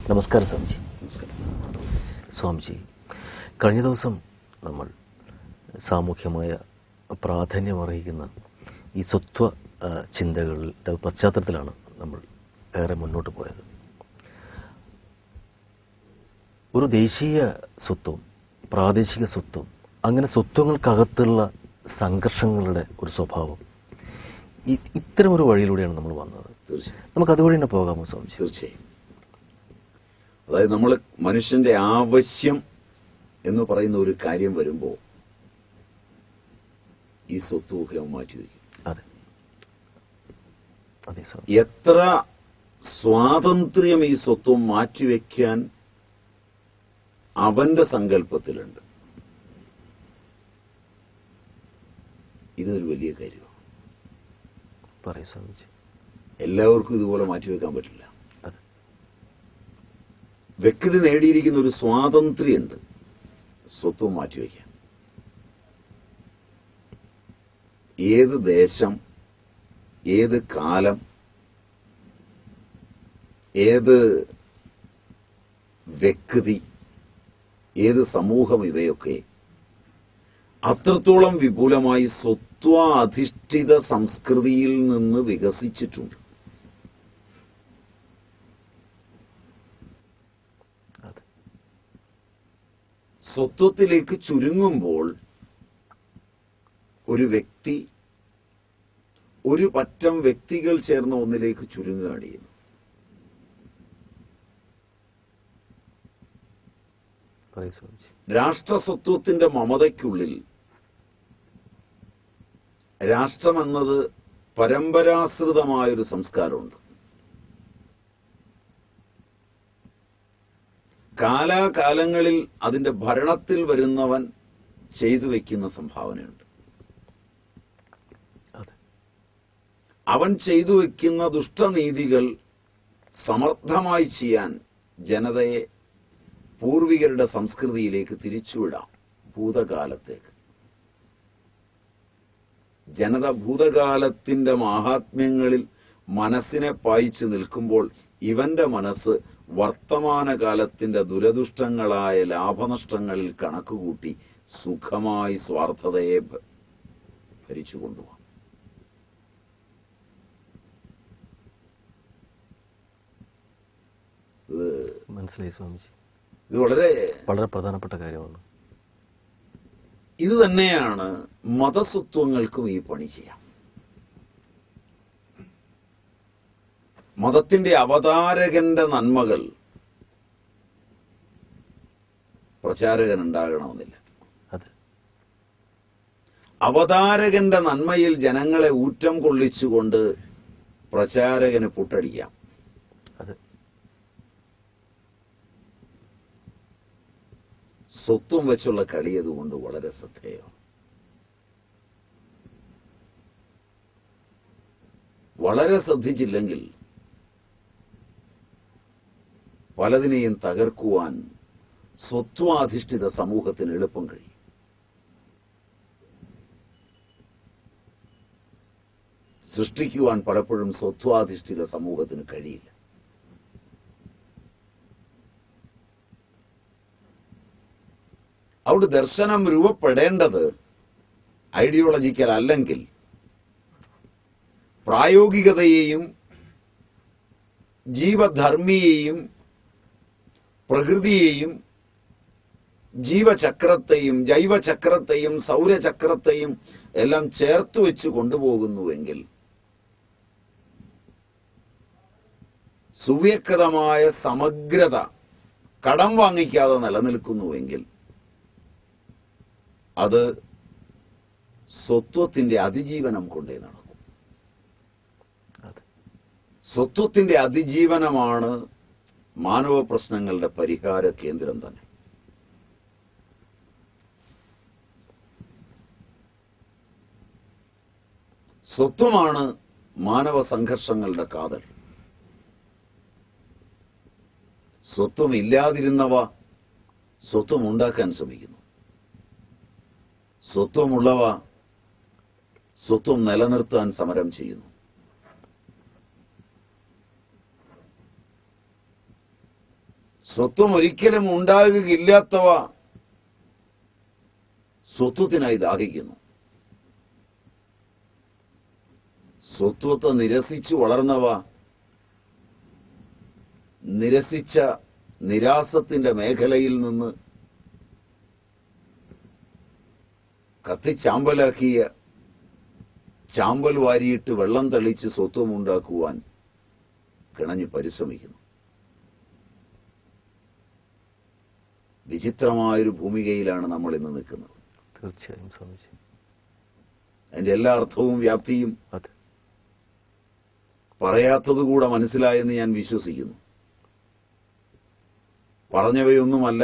നമസ്കാരം സ്വാമിജി നമസ്കാരം സ്വാമിജി കഴിഞ്ഞ ദിവസം നമ്മൾ സാമൂഹ്യമായ പ്രാധാന്യമർഹിക്കുന്ന ഈ സ്വത്വ ആ, ചിന്തകളുടെ പശ്ചാത്തലത്തിലാണ് നമ്മൾ ഏറെ മുന്നോട്ട് പോയത് ഒരു ദേശീയ സ്വത്വം പ്രാദേശിക സ്വത്വം അങ്ങനെ സ്വത്വങ്ങൾക്കകത്തുള്ള സംഘർഷങ്ങളുടെ ഒരു സ്വഭാവം ഈ- ഇത്തരം ഒരു വഴിയിലൂടെയാണ് നമ്മൾ വന്നത് തീർച്ചയായും നമുക്ക് അതുവഴി തന്നെ പോകാമോ സ്വാമിജി തീർച്ചയായും അതായത് നമ്മൾ മനുഷ്യന്റെ ആവശ്യം എന്ന് പറയുന്ന ഒരു കാര്യം വരുമ്പോൾ ഈ സ്വത്തുമൊക്കെ അവൻ മാറ്റിവെക്കും അതെ അതെ സ്വാമി എത്ര സ്വാതന്ത്ര്യം ഈ സ്വത്വം മാറ്റിവെക്കാൻ അവന്റെ സങ്കല്പത്തിലുണ്ട് ഇതൊരു വലിയ കാര്യമാണ് പറയൂ സ്വാമിജി എല്ലാവർക്കും ഇതുപോലെ മാറ്റിവെക്കാൻ പറ്റില്ല അതെ വ്യക്തി നേടിയിരിക്കുന്ന ഒരു സ്വാതന്ത്ര്യമുണ്ട് സ്വത്വം മാറ്റിവെക്കാൻ ഏത് ദേശം ഏത് കാലം ഏത് വ്യക്തി ഏത് സമൂഹം ഇവയൊക്കെ അത്രത്തോളം വിപുലമായി സ്വത്വാധിഷ്ഠിത സംസ്കൃതിയിൽ നിന്ന് വികസിച്ചിട്ടുണ്ട് അതെ സ്വത്വത്തിലേക്ക് ചുരുങ്ങുമ്പോൾ ഒരു വ്യക്തി ഒരു പറ്റം വ്യക്തികൾ ചേർന്ന ഒന്നിലേക്ക് ചുരുങ്ങുകയാണ് ചെയ്യുന്നത് പറയൂ സ്വാമിജി രാഷ്ട്രസ്വത്വത്തിന്റെ മമതയ്ക്കുള്ളിൽ രാഷ്ട്രമെന്നത് പരമ്പരാശ്രിതമായൊരു സംസ്കാരമുണ്ട് കാലാകാലങ്ങളിൽ അതിന്റെ ഭരണത്തിൽ വരുന്നവൻ ചെയ്തു വയ്ക്കുന്ന സംഭാവനയുണ്ട് അതെ അവൻ ചെയ്തു വയ്ക്കുന്ന ദുഷ്ടനീതികൾ സമർത്ഥമായി ചെയ്യാൻ ജനതയെ പൂർവികരുടെ സംസ്കൃതിയിലേക്ക് തിരിച്ചുവിടാം ഭൂതകാലത്തേക്ക് ജനത ഭൂതകാലത്തിന്റെ മാഹാത്മ്യങ്ങളിൽ മനസ്സിനെ പായിച്ചു നിൽക്കുമ്പോൾ ഇവന്റെ മനസ്സ് വർത്തമാനകാലത്തിന്റെ ദുരദുഷ്ടങ്ങളായ ലാഭനഷ്ടങ്ങളിൽ കണക്കുകൂട്ടി സുഖമായി സ്വാർത്ഥതയെ ഭ- ഭരിച്ചുകൊണ്ടുപോകാം ഇത് മനസ്സിലായി സ്വാമിജി ഇത് വളരെ വളരെ പ്രധാനപ്പെട്ട കാര്യമാണ് ഇത് തന്നെയാണ് മതസ്വത്വങ്ങൾക്കും ഈ പണി ചെയ്യാം മതത്തിന്റെ അവതാരകന്റെ നന്മകൾ പ്രചാരകൻ ഉണ്ടാകണമെന്നില്ല അതെ അവതാരകന്റെ നന്മയിൽ ജനങ്ങളെ ഊറ്റം കൊള്ളിച്ചുകൊണ്ട് പ്രചാരകന് പുട്ടടിക്കാം അതെ സ്വത്വം വെച്ചുള്ള കളി അതുകൊണ്ട് വളരെ ശ്രദ്ധേയമാണ് വളരെ ശ്രദ്ധിച്ചില്ലെങ്കിൽ പലതിനെയും തകർക്കുവാൻ സ്വത്വാധിഷ്ഠിത സമൂഹത്തിന് എളുപ്പം കഴിയും സൃഷ്ടിക്കുവാൻ പലപ്പോഴും സ്വത്വാധിഷ്ഠിത സമൂഹത്തിന് കഴിയില്ല അവിടെ ദർശനം രൂപപ്പെടേണ്ടത് ഐഡിയോളജിക്കൽ അല്ലെങ്കിൽ പ്രായോഗികതയെയും ജീവധർമ്മിയെയും പ്രകൃതിയെയും ജീവചക്രത്തെയും ജൈവചക്രത്തെയും സൗരചക്രത്തെയും എല്ലാം ചേർത്ത് വെച്ച് കൊണ്ടുപോകുന്നുവെങ്കിൽ സുവ്യക്തമായ സമഗ്രത കടം വാങ്ങിക്കാതെ നിലനിൽക്കുന്നുവെങ്കിൽ അത് സ്വത്വത്തിന്റെ അതിജീവനം കൊണ്ടേ നടക്കും അതെ സ്വത്വത്തിന്റെ അതിജീവനമാണ് മാനവ പ്രശ്നങ്ങളുടെ പരിഹാര കേന്ദ്രം തന്നെ സ്വത്വമാണ് മാനവ സംഘർഷങ്ങളുടെ കാതൽ സ്വത്വം ഇല്ലാതിരുന്നവ സ്വത്വം ഉണ്ടാക്കാൻ ശ്രമിക്കുന്നു സ്വത്വമുള്ളവ സ്വത്വം നിലനിർത്താൻ സമരം ചെയ്യുന്നു സ്വത്വം ഒരിക്കലും ഉണ്ടാകുകയില്ലാത്തവ സ്വത്വത്തിനായി ദാഹിക്കുന്നു സ്വത്വത്തെ നിരസിച്ചു വളർന്നവ നിരസിച്ച നിരാസത്തിന്റെ മേഖലയിൽ നിന്ന് കത്തിച്ചാമ്പലാക്കിയ ചാമ്പൽ വാരിയിട്ട് വെള്ളം തളിച്ച് സ്വത്വമുണ്ടാക്കുവാൻ കിണഞ്ഞ് പരിശ്രമിക്കുന്നു വിചിത്രമായൊരു ഭൂമികയിലാണ് നമ്മൾ ഇന്ന് നിൽക്കുന്നത് തീർച്ചയായും സ്വാമിജി അതിന്റെ എല്ലാ അർത്ഥവും വ്യാപ്തിയും അതെ പറയാത്തതുകൂടെ മനസ്സിലായെന്ന് ഞാൻ വിശ്വസിക്കുന്നു പറഞ്ഞവയൊന്നുമല്ല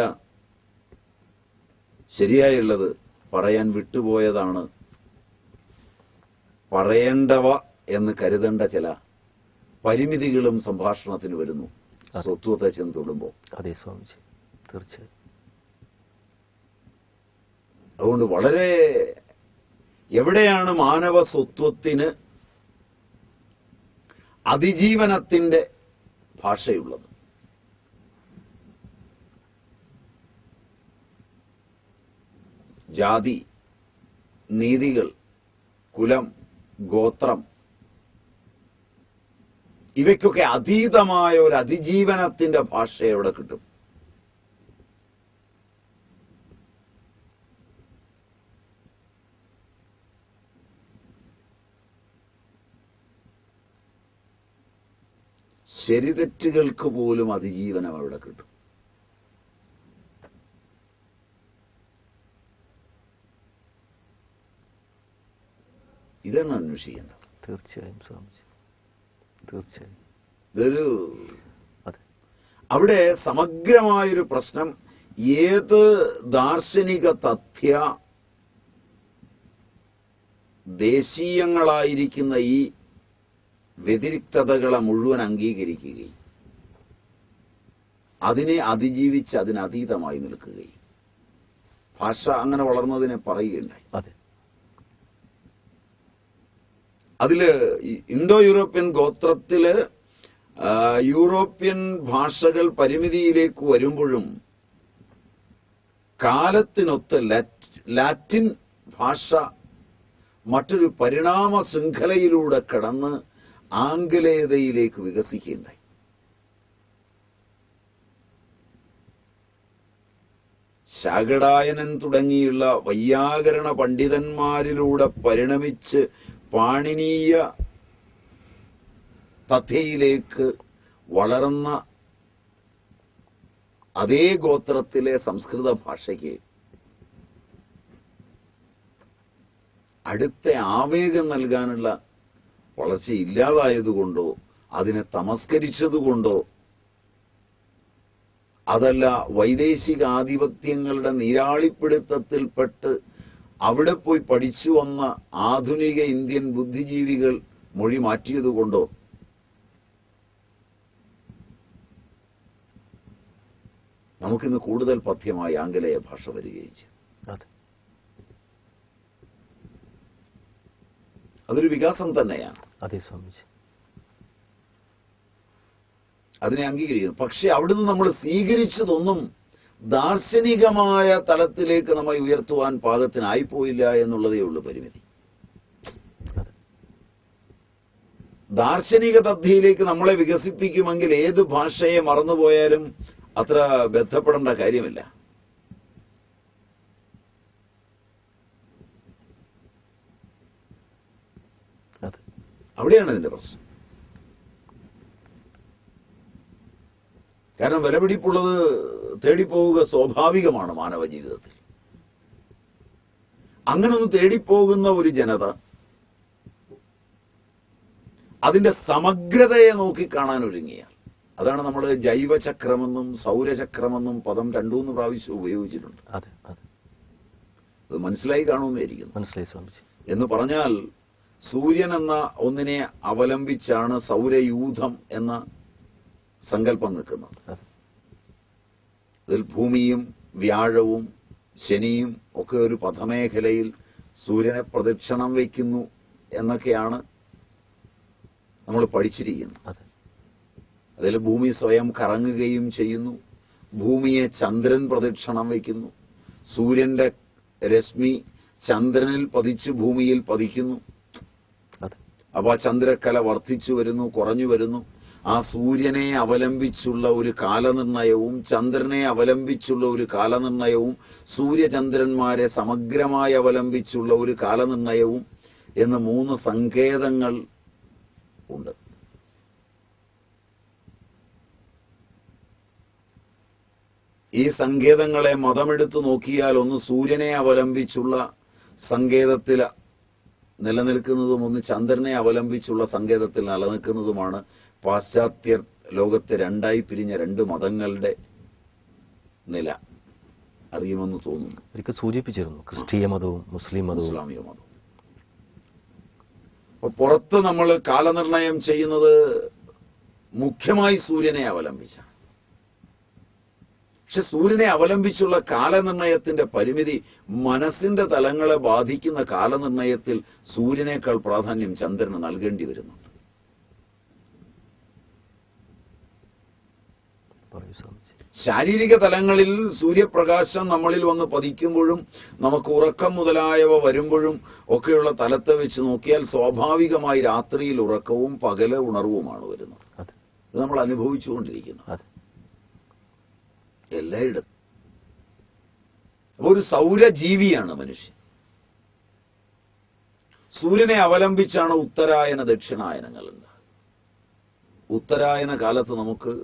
ശരിയായുള്ളത് പറയാൻ വിട്ടുപോയതാണ് പറയേണ്ടവ എന്ന് കരുതേണ്ട ചില പരിമിതികളും സംഭാഷണത്തിന് വരുന്നു സ്വത്വത്തെ ചെന്ന് തൊടുമ്പോൾ അതെ സ്വാമിജി തീർച്ചയായും അതുകൊണ്ട് വളരെ എവിടെയാണ് മാനവ സ്വത്വത്തിന് അതിജീവനത്തിന്റെ ഭാഷയുള്ളത് ജാതി നീതികൾ കുലം ഗോത്രം ഇവയ്ക്കൊക്കെ അതീതമായ ഒരു അതിജീവനത്തിന്റെ ഭാഷ എവിടെ കിട്ടും ശരിതെറ്റുകൾക്ക് പോലും അതിജീവനം അവിടെ കിട്ടും ഇതാണ് അന്വേഷിക്കേണ്ടത് തീർച്ചയായും സ്വാമിജി തീർച്ചയായും ഇതൊരു അതെ അവിടെ സമഗ്രമായൊരു പ്രശ്നം ഏത് ദാർശനിക തഥ്യ ദേശീയങ്ങളായിരിക്കുന്ന ഈ വ്യതിരിക്തതകളെ മുഴുവൻ അംഗീകരിക്കുകയും അതിനെ അതിജീവിച്ച് അതിനതീതമായി നിൽക്കുകയും ഭാഷ അങ്ങനെ വളർന്നതിനെ പറയുകയുണ്ടായി അതെ അതില് ഈ ഇന്തോ യൂറോപ്യൻ ഗോത്രത്തില് ആ, യൂറോപ്യൻ ഭാഷകൾ പരിമിതിയിലേക്ക് വരുമ്പോഴും കാലത്തിനൊത്ത് ലാറ്റ്- ലാറ്റിൻ ഭാഷ മറ്റൊരു പരിണാമ ശൃംഖലയിലൂടെ കടന്ന് ആംഗലേയതയിലേക്ക് വികസിക്കുകയുണ്ടായി ശാകടായനൻ തുടങ്ങിയുള്ള വൈയാകരണ പണ്ഡിതന്മാരിലൂടെ പരിണമിച്ച് പാണിനീയ തഥ്യയിലേക്ക് വളർന്ന അതേ ഗോത്രത്തിലെ സംസ്കൃത ഭാഷയ്ക്ക് അടുത്ത ആവേഗം നൽകാനുള്ള വളർച്ച ഇല്ലാതായതുകൊണ്ടോ അതിനെ തമസ്കരിച്ചതുകൊണ്ടോ അതല്ല വൈദേശിക ആധിപത്യങ്ങളുടെ നീരാളിപ്പിടുത്തത്തിൽപ്പെട്ട് അവിടെ പോയി പഠിച്ചു വന്ന ആധുനിക ഇന്ത്യൻ ബുദ്ധിജീവികൾ മൊഴി മാറ്റിയതുകൊണ്ടോ നമുക്കിന്ന് കൂടുതൽ പഥ്യമായി ആംഗലേയ ഭാഷ വരികയും ചെയ്യും അതെ അതൊരു വികാസം തന്നെയാണ് അതെ സ്വാമിജി അതിനെ അംഗീകരിക്കുന്നു പക്ഷെ അവിടുന്ന് നമ്മൾ സ്വീകരിച്ചതൊന്നും ദാർശനികമായ തലത്തിലേക്ക് നമ്മെ ഉയർത്തുവാൻ പാകത്തിനായിപ്പോയില്ല എന്നുള്ളതേ ഉള്ളൂ പരിമിതി അതെ ദാർശനിക തദ്ധിയിലേക്ക് നമ്മളെ വികസിപ്പിക്കുമെങ്കിൽ ഏത് ഭാഷയെ മറന്നുപോയാലും അത്ര ബന്ധപ്പെടേണ്ട കാര്യമില്ല അതെ അവിടെയാണ് ഇതിന്റെ പ്രശ്നം കാരണം വിലപിടിപ്പുള്ളത് തേടിപ്പോവുക സ്വാഭാവികമാണ് മാനവ ജീവിതത്തിൽ അങ്ങനെ ഒന്ന് തേടിപ്പോകുന്ന ഒരു ജനത അതിന്റെ സമഗ്രതയെ നോക്കിക്കാണാൻ ഒരുങ്ങിയാൽ അതാണ് നമ്മൾ ജൈവചക്രമെന്നും സൗരചക്രമെന്നും പദം രണ്ടൂന്ന് പ്രാവശ്യം ഉപയോഗിച്ചിട്ടുണ്ട് അതെ അതെ അത് മനസ്സിലായി കാണുമെന്നായിരിക്കുന്നു മനസ്സിലായി സ്വാമിജി എന്ന് പറഞ്ഞാൽ സൂര്യൻ എന്ന ഒന്നിനെ അവലംബിച്ചാണ് സൗരയൂഥം എന്ന സങ്കല്പം നിൽക്കുന്നത് അതെ ഇതിൽ ഭൂമിയും വ്യാഴവും ശനിയും ഒക്കെ ഒരു പഥമേഖലയിൽ സൂര്യനെ പ്രദക്ഷിണം വയ്ക്കുന്നു എന്നൊക്കെയാണ് നമ്മൾ പഠിച്ചിരിക്കുന്നത് അതെ അതിൽ ഭൂമി സ്വയം കറങ്ങുകയും ചെയ്യുന്നു ഭൂമിയെ ചന്ദ്രൻ പ്രദക്ഷിണം വയ്ക്കുന്നു സൂര്യന്റെ രശ്മി ചന്ദ്രനിൽ പതിച്ച് ഭൂമിയിൽ പതിക്കുന്നു അതെ അപ്പൊ ആ ചന്ദ്രക്കല വർദ്ധിച്ചു വരുന്നു കുറഞ്ഞു വരുന്നു ആ സൂര്യനെ അവലംബിച്ചുള്ള ഒരു കാലനിർണയവും ചന്ദ്രനെ അവലംബിച്ചുള്ള ഒരു കാലനിർണയവും സൂര്യചന്ദ്രന്മാരെ സമഗ്രമായി അവലംബിച്ചുള്ള ഒരു കാലനിർണയവും എന്ന് മൂന്ന് സങ്കേതങ്ങൾ ഉണ്ട് ഈ സങ്കേതങ്ങളെ മതമെടുത്തു നോക്കിയാൽ ഒന്ന് സൂര്യനെ അവലംബിച്ചുള്ള സങ്കേതത്തിൽ നിലനിൽക്കുന്നതും ഒന്ന് ചന്ദ്രനെ അവലംബിച്ചുള്ള സങ്കേതത്തിൽ നിലനിൽക്കുന്നതുമാണ് പാശ്ചാത്യ ലോകത്തെ രണ്ടായി പിരിഞ്ഞ രണ്ട് മതങ്ങളുടെ നില അറിയുമെന്ന് തോന്നുന്നു ഒരിക്കൽ സൂചിപ്പിച്ചിരുന്നു ക്രിസ്തീയ മതവും മുസ്ലിം മതവും ഇസ്ലാമിക മതം അപ്പൊ പുറത്ത് നമ്മൾ കാലനിർണയം ചെയ്യുന്നത് മുഖ്യമായി സൂര്യനെ അവലംബിച്ചാണ് പക്ഷെ സൂര്യനെ അവലംബിച്ചുള്ള കാലനിർണയത്തിന്റെ പരിമിതി മനസ്സിന്റെ തലങ്ങളെ ബാധിക്കുന്ന കാലനിർണയത്തിൽ സൂര്യനേക്കാൾ പ്രാധാന്യം ചന്ദ്രന് നൽകേണ്ടി വരുന്നുണ്ട് പറയൂ സ്വാമിജി ശാരീരിക തലങ്ങളിൽ സൂര്യപ്രകാശം നമ്മളിൽ വന്ന് പതിക്കുമ്പോഴും നമുക്ക് ഉറക്കം മുതലായവ വരുമ്പോഴും ഒക്കെയുള്ള തലത്തെ വെച്ച് നോക്കിയാൽ സ്വാഭാവികമായി രാത്രിയിൽ ഉറക്കവും പകല് ഉണർവുമാണ് വരുന്നത് അതെ ഇത് നമ്മൾ അനുഭവിച്ചുകൊണ്ടിരിക്കുന്നു അതെ എല്ലായിടത്തും അപ്പൊ ഒരു സൗരജീവിയാണ് മനുഷ്യൻ സൂര്യനെ അവലംബിച്ചാണ് ഉത്തരായന ദക്ഷിണായനങ്ങൾ ഉണ്ടാകുക ഉത്തരായന കാലത്ത് നമുക്ക്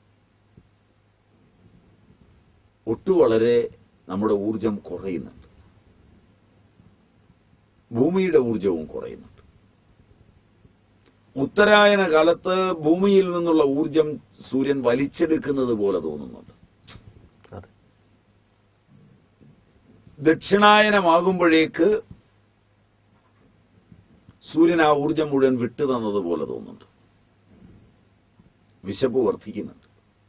ഒട്ടു വളരെ നമ്മുടെ ഊർജം കുറയുന്നുണ്ട് ഭൂമിയുടെ ഊർജവും കുറയുന്നുണ്ട് ഉത്തരായന കാലത്ത് ഭൂമിയിൽ നിന്നുള്ള ഊർജം സൂര്യൻ വലിച്ചെടുക്കുന്നത് പോലെ തോന്നുന്നുണ്ട് അതെ ദക്ഷിണായനമാകുമ്പോഴേക്ക് സൂര്യൻ ആ ഊർജം മുഴുവൻ വിട്ടു തന്നതുപോലെ തോന്നുന്നുണ്ട് വിശപ്പ് വർദ്ധിക്കുന്നുണ്ട്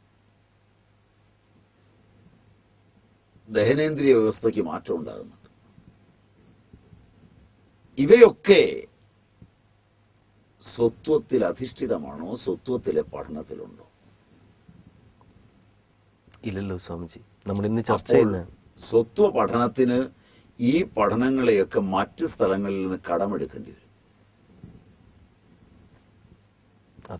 ദഹനേന്ദ്രിയ വ്യവസ്ഥയ്ക്ക് മാറ്റം ഉണ്ടാകുന്നുണ്ട് ഇവയൊക്കെ സ്വത്വത്തിൽ അധിഷ്ഠിതമാണോ സ്വത്വത്തിലെ പഠനത്തിലുണ്ടോ ഇല്ലല്ലോ സ്വാമിജി നമ്മൾ ഇന്ന് ചർച്ച അപ്പോൾ ചെയ്യുന്ന സ്വത്വ പഠനത്തിന് ഈ പഠനങ്ങളെയൊക്കെ മറ്റ് സ്ഥലങ്ങളിൽ നിന്ന് കടമെടുക്കേണ്ടി വരും അതെ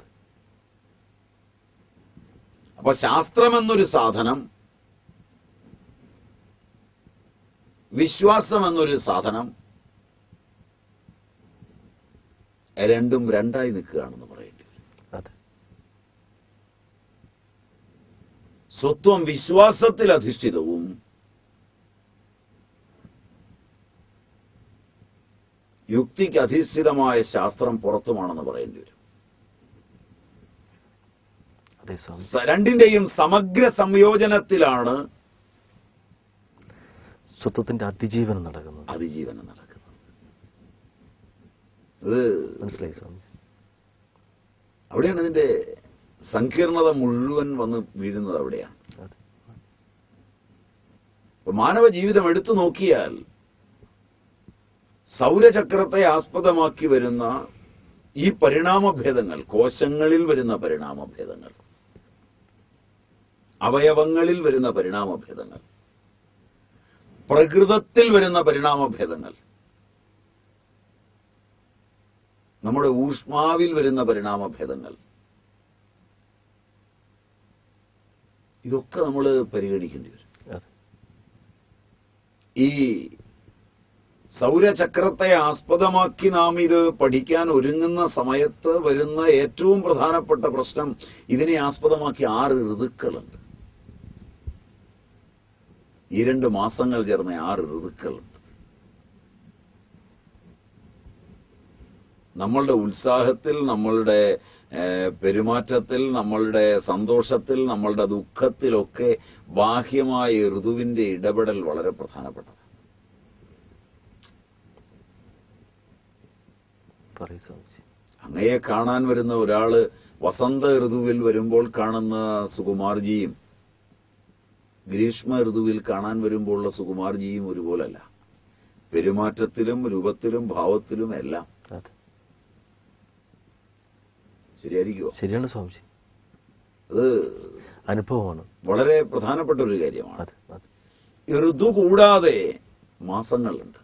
അപ്പൊ ശാസ്ത്രമെന്നൊരു സാധനം വിശ്വാസം എന്നൊരു സാധനം രണ്ടും രണ്ടായി നിൽക്കുകയാണെന്ന് പറയേണ്ടി വരും അതെ സ്വത്വം വിശ്വാസത്തിൽ അധിഷ്ഠിതവും യുക്തിക്ക് അധിഷ്ഠിതമായ ശാസ്ത്രം പുറത്തുമാണെന്ന് പറയേണ്ടി വരും അതെ സ്വാമി സ- രണ്ടിന്റെയും സമഗ്ര സംയോജനത്തിലാണ് സ്വത്വത്തിന്റെ അതിജീവനം നടക്കുന്നത് അതിജീവനം നടക്കുന്നത് ഇത് മനസ്സിലായി സ്വാമിജി അവിടെയാണ് ഇതിന്റെ സങ്കീർണത മുഴുവൻ വന്ന് വീഴുന്നത് അവിടെയാണ് അതെ അപ്പൊ മാനവ ജീവിതം എടുത്തു നോക്കിയാൽ സൗരചക്രത്തെ ആസ്പദമാക്കി വരുന്ന ഈ പരിണാമഭേദങ്ങൾ കോശങ്ങളിൽ വരുന്ന പരിണാമഭേദങ്ങൾ അവയവങ്ങളിൽ വരുന്ന പരിണാമഭേദങ്ങൾ പ്രകൃതത്തിൽ വരുന്ന പരിണാമഭേദങ്ങൾ നമ്മുടെ ഊഷ്മാവിൽ വരുന്ന പരിണാമഭേദങ്ങൾ ഇതൊക്കെ നമ്മൾ പരിഗണിക്കേണ്ടി വരും അതെ ഈ സൗരചക്രത്തെ ആസ്പദമാക്കി നാം ഇത് പഠിക്കാൻ ഒരുങ്ങുന്ന സമയത്ത് വരുന്ന ഏറ്റവും പ്രധാനപ്പെട്ട പ്രശ്നം ഇതിനെ ആസ്പദമാക്കി ആറ് ഋതുക്കളുണ്ട് ഈ രണ്ട് മാസങ്ങൾ ചേർന്ന ആറ് ഋതുക്കളുണ്ട് നമ്മളുടെ ഉത്സാഹത്തിൽ നമ്മളുടെ ഏഹ്, പെരുമാറ്റത്തിൽ നമ്മളുടെ സന്തോഷത്തിൽ നമ്മളുടെ ദുഃഖത്തിലൊക്കെ ബാഹ്യമായ ഋതുവിന്റെ ഇടപെടൽ വളരെ പ്രധാനപ്പെട്ടതാണ് പറയൂ സ്വാമിജി അങ്ങയെ കാണാൻ വരുന്ന ഒരാള് വസന്ത ഋതുവിൽ വരുമ്പോൾ കാണുന്ന സുകുമാർജിയും ഗ്രീഷ്മ ഋതുവിൽ കാണാൻ വരുമ്പോഴുള്ള സുകുമാർജിയും ഒരുപോലല്ല പെരുമാറ്റത്തിലും രൂപത്തിലും ഭാവത്തിലും എല്ലാം അതെ ശരിയായിരിക്കുമോ ശരിയാണ് സ്വാമിജി അത് അനുഭവമാണ് വളരെ പ്രധാനപ്പെട്ട ഒരു കാര്യമാണ് അതെ അതെ ഋതു കൂടാതെ മാസങ്ങളുണ്ട്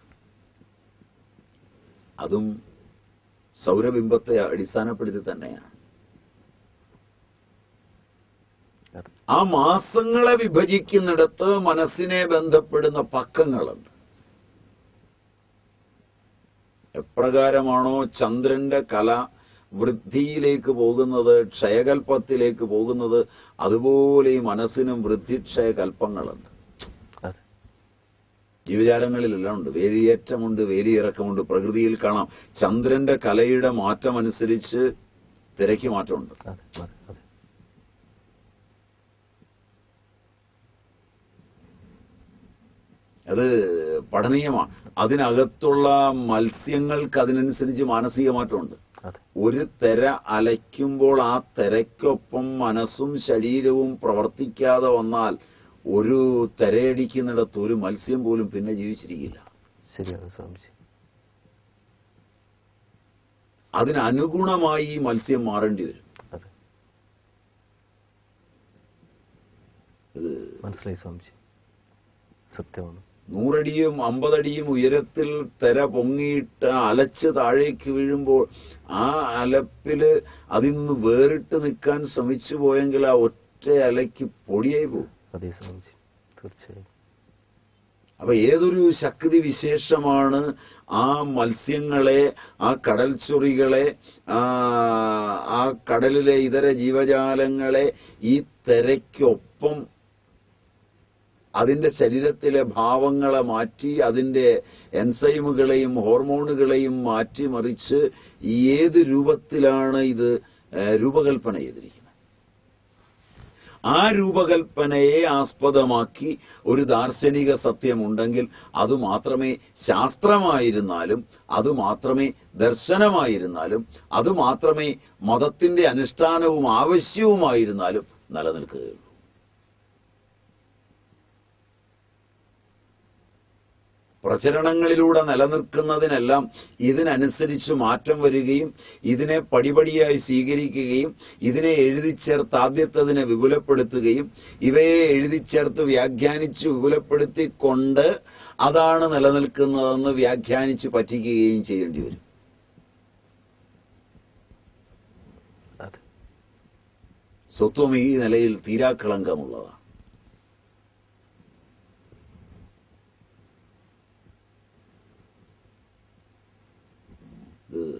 അതും സൗരബിംബത്തെ അടിസ്ഥാനപ്പെടുത്തി തന്നെയാണ് അതെ ആ മാസങ്ങളെ വിഭജിക്കുന്നിടത്ത് മനസ്സിനെ ബന്ധപ്പെടുന്ന പക്കങ്ങളുണ്ട് എപ്രകാരമാണോ ചന്ദ്രന്റെ കല വൃദ്ധിയിലേക്ക് പോകുന്നത് ക്ഷയകൽപ്പത്തിലേക്ക് പോകുന്നത് അതുപോലെ ഈ മനസ്സിനും വൃദ്ധിക്ഷയകൽപ്പങ്ങളുണ്ട് അതെ ജീവജാലങ്ങളിലെല്ലാം ഉണ്ട് വേലിയേറ്റമുണ്ട് വേലിയിറക്കമുണ്ട് പ്രകൃതിയിൽ കാണാം ചന്ദ്രന്റെ കലയുടെ മാറ്റമനുസരിച്ച് തിരക്ക് മാറ്റമുണ്ട് അതെ അതെ അതെ അത് പഠനീയമാണ് അതിനകത്തുള്ള മത്സ്യങ്ങൾക്ക് അതിനനുസരിച്ച് മാനസിക മാറ്റമുണ്ട് അതെ ഒരു തെര അലയ്ക്കുമ്പോൾ ആ തെരയ്ക്കൊപ്പം മനസ്സും ശരീരവും പ്രവർത്തിക്കാതെ വന്നാൽ ഒരു തെരയടിക്കുന്നിടത്ത് ഒരു മത്സ്യം പോലും പിന്നെ ജീവിച്ചിരിക്കില്ല ശരിയാണ് സ്വാമിജി അതിനനുഗുണമായി ഈ മത്സ്യം മാറേണ്ടി വരും അതെ ഇത് മനസ്സിലായി സ്വാമിജി സത്യമാണ് നൂറടിയും അമ്പതടിയും ഉയരത്തിൽ തെര പൊങ്ങിയിട്ട് അലച്ച് താഴേക്ക് വീഴുമ്പോൾ ആ അലപ്പില് അതിന്ന് വേറിട്ട് നിൽക്കാൻ ശ്രമിച്ചു പോയെങ്കിൽ ആ ഒറ്റ അലയ്ക്ക് പൊടിയായി പോകും അതെ സ്വാമിജി തീർച്ചയായും അപ്പൊ ഏതൊരു ശക്തി വിശേഷമാണ് ആ മത്സ്യങ്ങളെ ആ കടൽ ചൊറികളെ ആ ആ കടലിലെ ഇതര ജീവജാലങ്ങളെ ഈ തെരയ്ക്കൊപ്പം അതിന്റെ ശരീരത്തിലെ ഭാവങ്ങളെ മാറ്റി അതിന്റെ എൻസൈമുകളെയും ഹോർമോണുകളെയും മാറ്റിമറിച്ച് ഏത് രൂപത്തിലാണ് ഇത് ഏഹ്, രൂപകൽപ്പന ചെയ്തിരിക്കുന്നത് ആ രൂപകൽപ്പനയെ ആസ്പദമാക്കി ഒരു ദാർശനിക സത്യമുണ്ടെങ്കിൽ അത് മാത്രമേ ശാസ്ത്രമായിരുന്നാലും അത് മാത്രമേ ദർശനമായിരുന്നാലും അത് മാത്രമേ മതത്തിന്റെ അനുഷ്ഠാനവും ആവശ്യവുമായിരുന്നാലും നിലനിൽക്കുകയുള്ളൂ പ്രചരണങ്ങളിലൂടെ നിലനിൽക്കുന്നതിനെല്ലാം ഇതിനനുസരിച്ച് മാറ്റം വരികയും ഇതിനെ പടിപടിയായി സ്വീകരിക്കുകയും ഇതിനെ എഴുതിച്ചേർത്ത് ആദ്യത്തതിനെ വിപുലപ്പെടുത്തുകയും ഇവയെ എഴുതിച്ചേർത്ത് വ്യാഖ്യാനിച്ച് വിപുലപ്പെടുത്തിക്കൊണ്ട് അതാണ് നിലനിൽക്കുന്നതെന്ന് വ്യാഖ്യാനിച്ച് പറ്റിക്കുകയും ചെയ്യേണ്ടി വരും അതെ സ്വത്വം ഈ നിലയിൽ തീരാക്കളങ്കമുള്ളതാണ് ഇത്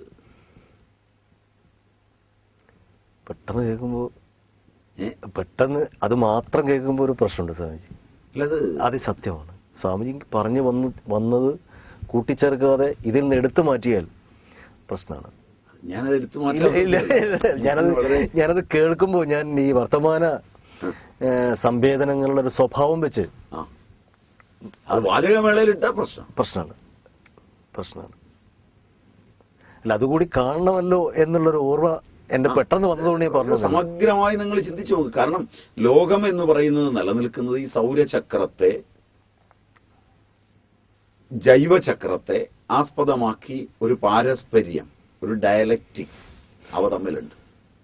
പെട്ടെന്ന് കേൾക്കുമ്പോൾ ഏ? പെട്ടെന്ന് അത് മാത്രം കേൾക്കുമ്പോൾ ഒരു പ്രശ്നമുണ്ട് സ്വാമിജി അല്ലത് അത് സത്യമാണ് സ്വാമിജി പറഞ്ഞു വന്ന് വന്നത് കൂട്ടിച്ചേർക്കാതെ ഇതിൽ നിന്ന് എടുത്തു മാറ്റിയാൽ പ്രശ്നമാണ് ഞാനത് എടുത്തു ഇല്ല, മാറ്റാൻ ഇല്ല, ഇല്ല. ഞാനത് വളരെ ഞാനത് കേൾക്കുമ്പോൾ ഞാൻ ഈ വർത്തമാന ഏ, സംവേദനങ്ങളുടെ ഒരു സ്വഭാവം വെച്ച് ആ അത് വാചകമേളയിലിട്ട പ്രശ്നം പ്രശ്നമാണ് പ്രശ്നമാണ് അല്ല അതുകൂടി കാണണമല്ലോ എന്നുള്ളൊരു ഓർമ്മ എന്റെ പെട്ടെന്ന് വന്നതുകൊണ്ട് ഞാൻ പറഞ്ഞു സമഗ്രമായി നിങ്ങൾ ചിന്തിച്ചു നോക്ക് കാരണം ലോകം എന്ന് പറയുന്നത് നിലനിൽക്കുന്നത് ഈ സൗരചക്രത്തെ ജൈവചക്രത്തെ ആസ്പദമാക്കി ഒരു പാരസ്പര്യം ഒരു ഡയലക്റ്റിക്സ് അവ തമ്മിലുണ്ട്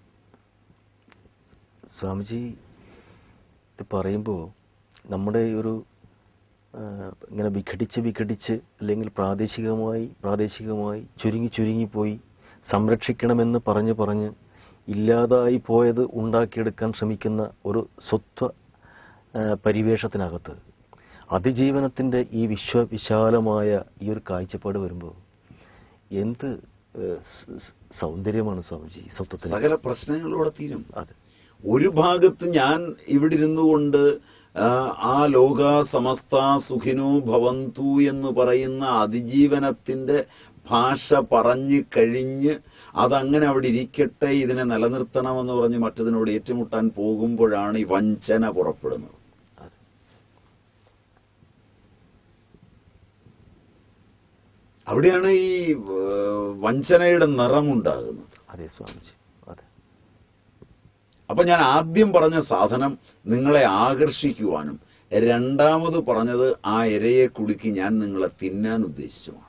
സ്വാമിജി ഇത് പറയുമ്പോൾ നമ്മുടെ ഈ ഒരു ആ, ഇങ്ങനെ വിഘടിച്ച് വിഘടിച്ച് അല്ലെങ്കിൽ പ്രാദേശികമായി പ്രാദേശികമായി ചുരുങ്ങി ചുരുങ്ങിപ്പോയി സംരക്ഷിക്കണമെന്ന് പറഞ്ഞ് പറഞ്ഞ് ഇല്ലാതായി പോയത് ഉണ്ടാക്കിയെടുക്കാൻ ശ്രമിക്കുന്ന ഒരു സ്വത്വ ആ, പരിവേഷത്തിനകത്ത് അതിജീവനത്തിൻ്റെ ഈ വിശ്വവിശാലമായ ഈ ഒരു കാഴ്ചപ്പാട് വരുമ്പോൾ എന്ത് ഏ, സ്- സ് സൗന്ദര്യമാണ് സ്വാമിജി ഈ സ്വത്വത്തിന് സകല പ്രശ്നങ്ങളോടെ തീരും അതെ ഒരു ഭാഗത്ത് ഞാൻ ഇവിടെ ഇരുന്നു കൊണ്ട് ആ, ആ ലോക സമസ്ത സുഖിനോ ഭവന്തു എന്ന് പറയുന്ന അതിജീവനത്തിന്റെ ഭാഷ പറഞ്ഞു കഴിഞ്ഞ് അതങ്ങനെ അവിടെ ഇരിക്കട്ടെ ഇതിനെ നിലനിർത്തണമെന്ന് പറഞ്ഞ് മറ്റതിനോട് ഏറ്റുമുട്ടാൻ പോകുമ്പോഴാണ് ഈ വഞ്ചന പുറപ്പെടുന്നത് അതെ അവിടെയാണ് ഈ ഏഹ്, വഞ്ചനയുടെ നിറമുണ്ടാകുന്നത് അതെ സ്വാമിജി അതെ അപ്പൊ ഞാൻ ആദ്യം പറഞ്ഞ സാധനം നിങ്ങളെ ആകർഷിക്കുവാനും രണ്ടാമത് പറഞ്ഞത് ആ ഇരയെ കുടുക്കി ഞാൻ നിങ്ങളെ തിന്നാൻ ഉദ്ദേശിച്ചുമാണ്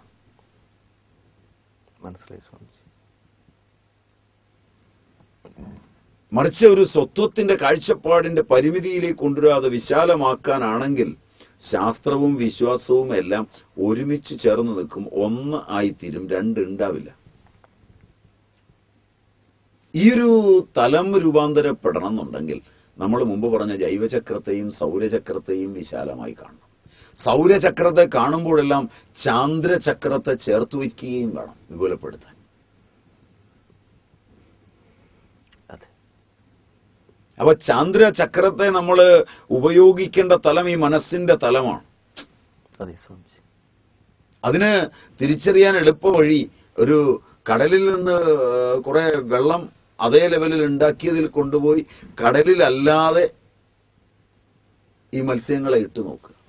മനസ്സിലായി സ്വാമിജി മറിച്ച് ഒരു സ്വത്വത്തിന്റെ കാഴ്ചപ്പാടിന്റെ പരിമിതിയിലേക്ക് കൊണ്ടുവരാതെ വിശാലമാക്കാനാണെങ്കിൽ ശാസ്ത്രവും വിശ്വാസവും എല്ലാം ഒരുമിച്ച് ചേർന്ന് നിൽക്കും ഒന്ന് ആയിത്തീരും രണ്ട് ഉണ്ടാവില്ല ഈ ഒരു തലം രൂപാന്തരപ്പെടണം എന്നുണ്ടെങ്കിൽ നമ്മൾ മുമ്പ് പറഞ്ഞ ജൈവചക്രത്തെയും സൗരചക്രത്തെയും വിശാലമായി കാണണം സൗരചക്രത്തെ കാണുമ്പോഴെല്ലാം ചാന്ദ്രചക്രത്തെ ചേർത്ത് വയ്ക്കുകയും വേണം വിപുലപ്പെടുത്താൻ അതെ അപ്പൊ ചാന്ദ്രചക്രത്തെ നമ്മൾ ഉപയോഗിക്കേണ്ട തലം ഈ മനസ്സിന്റെ തലമാണ് അതെ സ്വാമിജി അതിന് തിരിച്ചറിയാൻ എളുപ്പ വഴി ഒരു കടലിൽ നിന്ന് കുറെ വെള്ളം അതേ ലെവലിൽ ഉണ്ടാക്കിയതിൽ കൊണ്ടുപോയി കടലിലല്ലാതെ ഈ മത്സ്യങ്ങളെ ഇട്ടു നോക്കുക